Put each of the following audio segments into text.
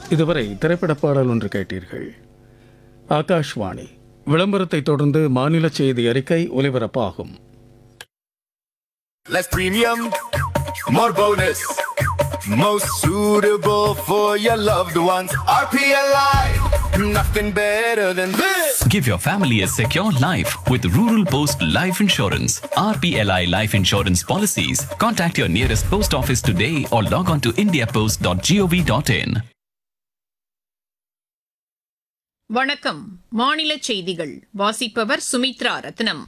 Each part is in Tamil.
இதுவரை திரைப்பட பாடல் ஒன்று கேட்டீர்கள் ஆகாஷ்வாணி விளம்பரத்தை தொடர்ந்து மாநில செய்தி அறிக்கை ஒலிபரப்பாகும் Less premium, more bonus. Most suitable for your loved ones. RPLI, nothing better than this. Give your family a secure life with Rural Post Life Insurance. RPLI Life Insurance Policies. Contact your nearest post office today or log on to indiapost.gov.in. வணக்கம் மாநில செய்திகள் வாசிப்பவர் சுமித்ரா ரத்னம்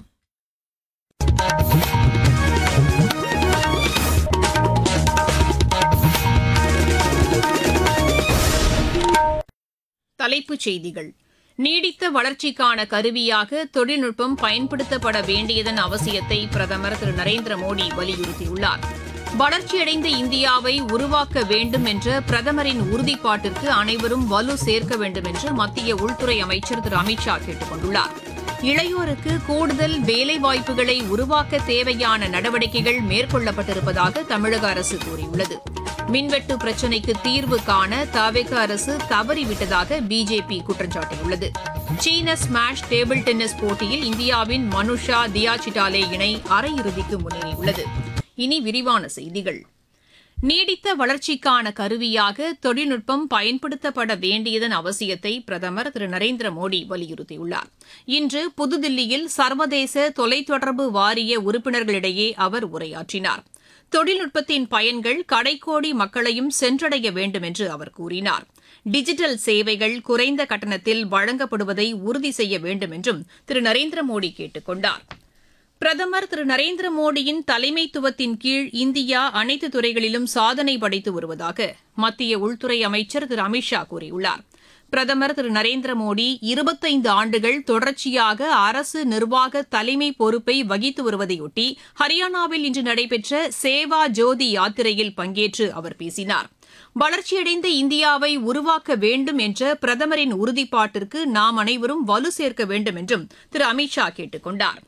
தலைப்புச் செய்திகள் நீடித்த வளர்ச்சிக்கான கருவியாக தொழில்நுட்பம் பயன்படுத்தப்பட வேண்டியதன் அவசியத்தை பிரதமர் திரு நரேந்திர மோடி வலியுறுத்தியுள்ளார் வளர்ச்சியடைந்த இந்தியாவை உருவாக்க வேண்டும் என்ற பிரதமரின் உறுதிப்பாட்டிற்கு அனைவரும் வலு சேர்க்க வேண்டும் என்று மத்திய உள்துறை அமைச்சர் திரு அமித்ஷா கேட்டுக் கொண்டுள்ளார் இளையோருக்கு கூடுதல் வேலைவாய்ப்புகளை உருவாக்க தேவையான நடவடிக்கைகள் மேற்கொள்ளப்பட்டிருப்பதாக தமிழக அரசு கூறியுள்ளது மின்வெட்டு பிரச்சினைக்கு தீர்வு காண தவிக அரசு தவறிவிட்டதாக பிஜேபி குற்றம் சாட்டியுள்ளது சீன ஸ்மாஷ் டேபிள் டென்னிஸ் போட்டியில் இந்தியாவின் மனுஷா தியாசிட்டாலே இணை அரையிறுதிக்கு முன்னேறியுள்ளது இனி விரிவான செய்திகள் நீடித்த வளர்ச்சிக்கான கருவியாக தொழில்நுட்பம் பயன்படுத்தப்பட வேண்டியதன் அவசியத்தை பிரதமர் திரு நரேந்திர மோடி வலியுறுத்தியுள்ளார் இன்று புதுதில்லியில் சர்வதேச தொலைத்தொடர்பு வாரிய உறுப்பினர்களிடையே அவர் உரையாற்றினார் தொழில்நுட்பத்தின் பயன்கள் கடைக்கோடி மக்களையும் சென்றடைய வேண்டும் என்று அவர் கூறினார் டிஜிட்டல் சேவைகள் குறைந்த கட்டணத்தில் வழங்கப்படுவதை உறுதி செய்ய வேண்டும் என்றும் திரு நரேந்திர மோடி கேட்டுக் கொண்டார் பிரதமர் திரு நரேந்திர மோடியின் தலைமைத்துவத்தின் கீழ் இந்தியா அனைத்து துறைகளிலும் சாதனை படைத்து வருவதாக மத்திய உள்துறை அமைச்சர் திரு அமித்ஷா கூறியுள்ளார் பிரதமர் திரு நரேந்திர மோடி இருபத்தைந்து ஆண்டுகள் தொடர்ச்சியாக அரசு நிர்வாக தலைமை பொறுப்பை வகித்து வருவதையொட்டி ஹரியானாவில் இன்று நடைபெற்ற சேவா ஜோதி யாத்திரையில் பங்கேற்று அவர் பேசினார் வளர்ச்சியடைந்த இந்தியாவை உருவாக்க வேண்டும் என்ற பிரதமரின் உறுதிப்பாட்டிற்கு நாம் அனைவரும் வலு சேர்க்க வேண்டும் என்றும் திரு அமித்ஷா கேட்டுக் கொண்டார்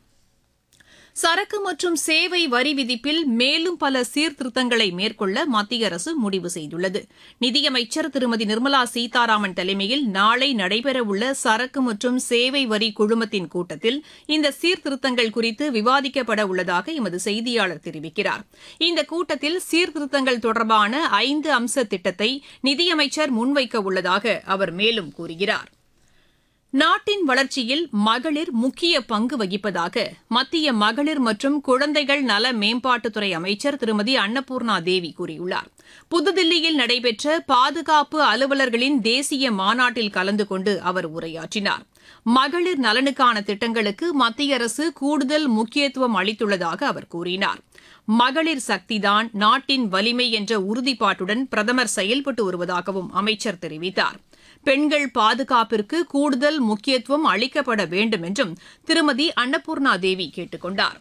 சரக்கு மற்றும் சேவை வரி விதிப்பில் மேலும் பல சீர்திருத்தங்களை மேற்கொள்ள மத்திய அரசு முடிவு செய்துள்ளது நிதியமைச்சர் திருமதி நிர்மலா சீதாராமன் தலைமையில் நாளை நடைபெறவுள்ள சரக்கு மற்றும் சேவை வரி குழுமத்தின் கூட்டத்தில் இந்த சீர்திருத்தங்கள் குறித்து விவாதிக்கப்பட உள்ளதாக எமது செய்தியாளர் தெரிவிக்கிறார் இந்த கூட்டத்தில் சீர்திருத்தங்கள் தொடர்பான ஐந்து அம்ச திட்டத்தை நிதியமைச்சர் முன்வைக்க உள்ளதாக அவர் மேலும் கூறுகிறார் நாட்டின் வளர்ச்சியில் மகளிர் முக்கிய பங்கு வகிப்பதாக மத்திய மகளிர் மற்றும் குழந்தைகள் நல மேம்பாட்டுத்துறை அமைச்சர் திருமதி அன்னபூர்ணா தேவி கூறியுள்ளார் புதுதில்லியில் நடைபெற்ற பாதுகாப்பு அலுவலர்களின் தேசிய மாநாட்டில் கலந்து கொண்டு அவர் உரையாற்றினார் மகளிர் நலனுக்கான திட்டங்களுக்கு மத்திய அரசு கூடுதல் முக்கியத்துவம் அளித்துள்ளதாக அவர் கூறினார் மகளிர் சக்திதான் நாட்டின் வலிமை என்ற உறுதிப்பாட்டுடன் பிரதமர் செயல்பட்டு வருவதாகவும் அமைச்சர் தெரிவித்தார் பெண்கள் பாதுகாப்பிற்கு கூடுதல் முக்கியத்துவம் அளிக்கப்பட வேண்டும் என்றும் திருமதி அன்னபூர்ணா தேவி கேட்டுக் கொண்டார்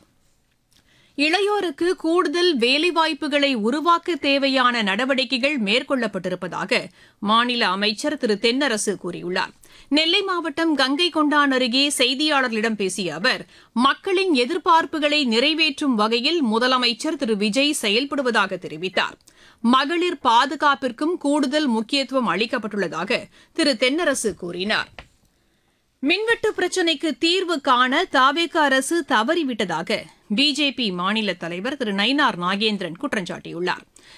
இளையோருக்கு கூடுதல் வேலைவாய்ப்புகளை உருவாக்க தேவையான நடவடிக்கைகள் மேற்கொள்ளப்பட்டிருப்பதாக மாநில அமைச்சர் திரு தென்னரசு கூறியுள்ளார் நெல்லை மாவட்டம் கங்கை கொண்டான் அருகே செய்தியாளர்களிடம் பேசிய அவர் மக்களின் எதிர்பார்ப்புகளை நிறைவேற்றும் வகையில் முதலமைச்சர் திரு விஜய் செயல்படுவதாக தெரிவித்தார் மகளிர் பாதுகாப்பிற்கும் கூடுதல் முக்கியத்துவம் அளிக்கப்பட்டுள்ளதாக திரு தென்னரசு கூறினார் மின்வெட்டு பிரச்சினைக்கு தீர்வு காண தாவேக அரசு தவறிவிட்டதாக பிஜேபி மாநில தலைவர் திரு நயினார் நாகேந்திரன் குற்றம் சாட்டியுள்ளார்